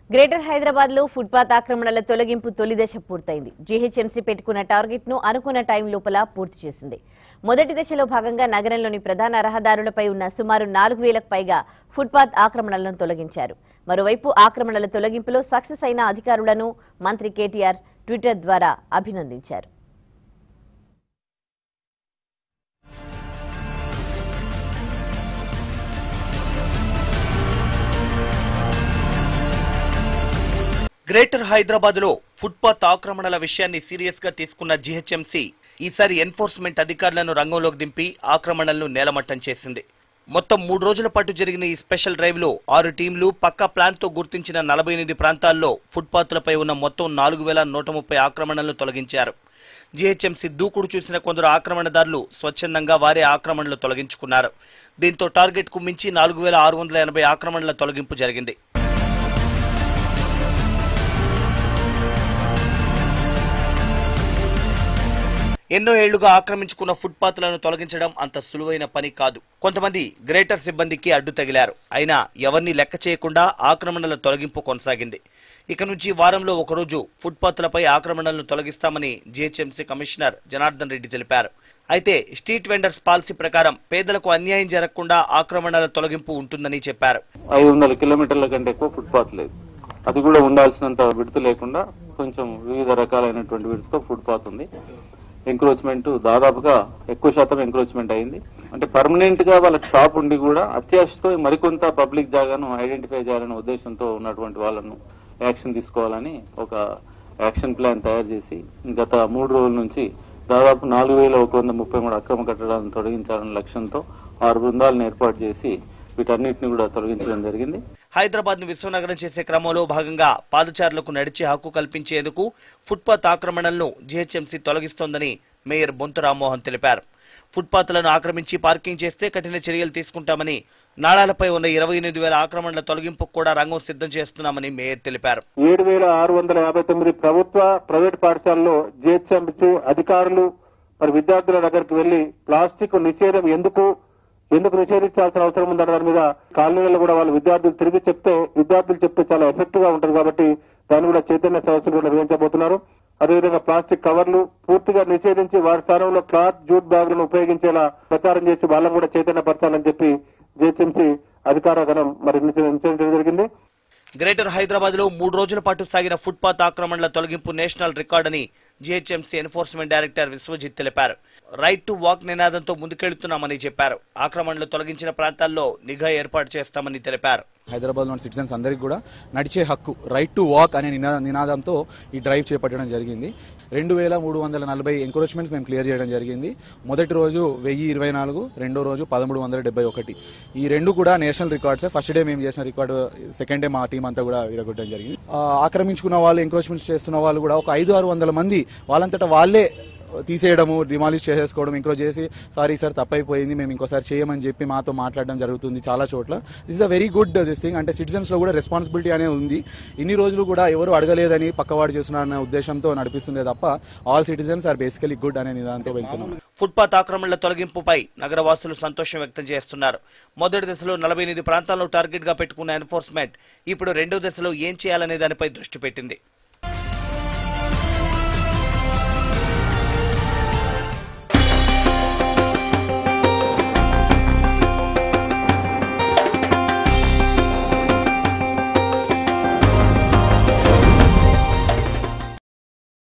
greater Hyderabad లో footpath ఆక్రమణల తొలగింపు తొలి దశ పూర్తయింది జీహెచ్ఎంసీ పెట్టుకున్న టార్గెట్ ను అనుకున్న టైం లోపల పూర్తి చేసింది మొదటి దశలో భాగంగా నగరంలోని ప్రధాన రహదారులపై ఉన్న సుమారు నాలుగు వేలకు పైగా ఫుట్పాత్ ఆక్రమణలను తొలగించారు మరోవైపు ఆక్రమణల తొలగింపులో సక్సెస్ అయిన అధికారులను మంత్రి కేటీఆర్ ట్విట్టర్ ద్వారా అభినందించారు గ్రేటర్ హైదరాబాద్ లో ఫుట్పాత్ ఆక్రమణల విషయాన్ని సీరియస్ గా తీసుకున్న జీహెచ్ఎంసీ ఈసారి ఎన్ఫోర్స్మెంట్ అధికారులను రంగంలోకి దింపి ఆక్రమణలను నేలమట్టం చేసింది మొత్తం మూడు రోజుల పాటు జరిగిన ఈ స్పెషల్ డ్రైవ్ లో ఆరు టీంలు పక్కా ప్లాన్ తో గుర్తించిన నలభై ఎనిమిది ప్రాంతాల్లో ఫుట్పాత్లపై ఉన్న మొత్తం నాలుగు వేల నూట ముప్పై ఆక్రమణలను తొలగించారు జీహెచ్ఎంసీ దూకుడు చూసిన కొందరు ఆక్రమణదారులు స్వచ్ఛందంగా వారే ఆక్రమణలు తొలగించుకున్నారు దీంతో టార్గెట్ కు మించి నాలుగు వేల ఆరు వందల ఎనభై ఆక్రమణల తొలగింపు జరిగింది ఎన్నో ఏళ్లుగా ఆక్రమించుకున్న ఫుట్పాత్లను తొలగించడం అంత సులువైన పని కాదు కొంతమంది గ్రేటర్ సిబ్బందికి అడ్డు తగిలారు అయినా ఎవరిని లెక్క చేయకుండా ఆక్రమణల తొలగింపు కొనసాగింది ఇక నుంచి వారంలో ఒకరోజు ఫుట్పాత్లపై ఆక్రమణలను తొలగిస్తామని జీహెచ్ఎంసీ కమిషనర్ జనార్దన్ రెడ్డి తెలిపారు అయితే స్ట్రీట్ వెండర్స్ పాలసీ ప్రకారం పేదలకు అన్యాయం జరగకుండా ఆక్రమణల తొలగింపు ఉంటుందని చెప్పారు ఐదు వందల కిలోమీటర్ల కంటే ఎక్కువ ఫుట్పాత్ లేదు అది కూడా ఉండాల్సినంత విడత లేకుండా కొంచెం వివిధ రకాలైనటువంటి విడతతో ఫుట్పాత్ ఉంది ఎంక్రోచ్మెంట్ దాదాపుగా ఎక్కువ శాతం ఎంక్రోచ్మెంట్ అయింది అంటే పర్మనెంట్ గా వాళ్ళకి షాప్ ఉండి కూడా అత్యాశతో మరికొంత పబ్లిక్ జాగాను ఐడెంటిఫై చేయాలనే ఉద్దేశంతో ఉన్నటువంటి వాళ్ళను యాక్షన్ తీసుకోవాలని ఒక యాక్షన్ ప్లాన్ తయారు చేసి గత మూడు రోజుల నుంచి దాదాపు నాలుగు వేల ఒక వంద ముప్పై మూడు అక్రమ కట్టడాలను తొలగించాలనే లక్ష్యంతో ఆరు బృందాలను ఏర్పాటు చేసి వీటన్నిటిని కూడా తొలగించడం జరిగింది హైదరాబాద్ ను విశ్వనగరం చేసే క్రమంలో భాగంగా పాదచారులకు నడిచే హక్కు కల్పించేందుకు ఫుట్పాత్ ఆక్రమణలను జీహెచ్ఎంసీ తొలగిస్తోందని మేయర్ బొంతు రామ్మోహన్ తెలిపారు ఫుట్పాత్లను ఆక్రమించి పార్కింగ్ చేస్తే కఠిన చర్యలు తీసుకుంటామని నాళాలపై ఉన్న ఇరవై ఎనిమిది వేల ఆక్రమణల తొలగింపుకు కూడా రంగం సిద్ధం చేస్తున్నామని మేయర్ తెలిపారు ఏడు వేల ఆరు వందల యాభై తొమ్మిది ప్రభుత్వ ప్రైవేట్ పాఠశాలలో జిహెచ్ఎంసీ అధికారులు మరి విద్యార్థుల దగ్గరికి వెళ్లి ప్లాస్టిక్ నిషేధం ఎందుకు ఎందుకు నిషేధించాల్సిన అవసరం ఉందన్న దాని మీద కాలనీలలో కూడా వాళ్ళు విద్యార్థులు తిరిగి చెప్తే విద్యార్థులు చెప్తే చాలా ఎఫెక్టివ్ గా ఉంటుంది కాబట్టి దాన్ని కూడా చైతన్య సదస్సులు కూడా నిర్వహించబోతున్నారు అదేవిధంగా ప్లాస్టిక్ కవర్లు పూర్తిగా నిషేధించి వారి స్థానంలో క్లాత్ జూట్ బ్యాగులను ఉపయోగించేలా ప్రచారం చేసి వాళ్ళని కూడా చైతన్యపరచాలని చెప్పి జిహెచ్ఎంసీ అధికార గణం మరి నిశ్చయించడం జరిగింది గ్రేటర్ హైదరాబాద్ లో మూడు రోజుల పాటు సాగిన ఫుట్పాత్ ఆక్రమణల తొలగింపు నేషనల్ రికార్డ్ అని జీహెచ్ఎంసీ ఎన్ఫోర్స్మెంట్ డైరెక్టర్ విశ్వజిత్ తెలిపారు రైట్ టు వాక్ నినాదంతో ముందుకెళ్తున్నామని చెప్పారు ఆక్రమణలు తొలగించిన ప్రాంతాల్లో నిఘా ఏర్పాటు చేస్తామని తెలిపారు హైదరాబాద్ లోని సిటిజన్స్ అందరికీ కూడా నడిచే హక్కు రైట్ టు వాక్ అనే నినా నినాదంతో ఈ డ్రైవ్ చేపట్టడం జరిగింది రెండు వేల మూడు వందల నలభై ఎంక్రోచ్మెంట్స్ మేము క్లియర్ చేయడం జరిగింది మొదటి రోజు వెయ్యి ఇరవై నాలుగు రెండో రోజు పదమూడు వందల డెబ్బై ఒకటి ఈ రెండు కూడా నేషనల్ రికార్డ్స్ ఫస్ట్ డే మేము చేసిన రికార్డు సెకండ్ డే మా టీం అంతా కూడా విరగొట్టడం జరిగింది ఆ, ఆక్రమించుకున్న వాళ్ళు ఎంక్రోచ్మెంట్స్ చేస్తున్న వాళ్ళు కూడా ఒక ఐదు ఆరు వందల మంది వాళ్ళంతటా వాళ్ళే తీసేయడము డిమాలిష్ చేసేసుకోవడం ఇంక్రోచ్ చేసి సారీ సార్ తప్పైపోయింది మేము ఇంకోసారి చేయమని చెప్పి మాతో మాట్లాడడం జరుగుతుంది చాలా చోట్ల this is a very good this thing అంటే సిటిజన్స్ లో కూడా రెస్పాన్సిబిలిటీ అనేది ఉంది ఇన్ని రోజులు కూడా ఎవరు అడగలేదని పక్కవాడు చేస్తున్నారనే ఉద్దేశంతో నడిపిస్తుంది తప్ప all citizens are basically good అనే నిదానంతో వెళ్తున్నాం ఫుట్పాత్ ఆక్రమణల తొలగింపుపై నగరవాసులు సంతోషం వ్యక్తం చేస్తున్నారు మొదటి దశలో నలభై ఎనిమిది ప్రాంతాలను టార్గెట్ గా పెట్టుకున్న ఎన్ఫోర్స్మెంట్ ఇప్పుడు రెండో దశలో ఏం చేయాలనే దానిపై దృష్టి పెట్టింది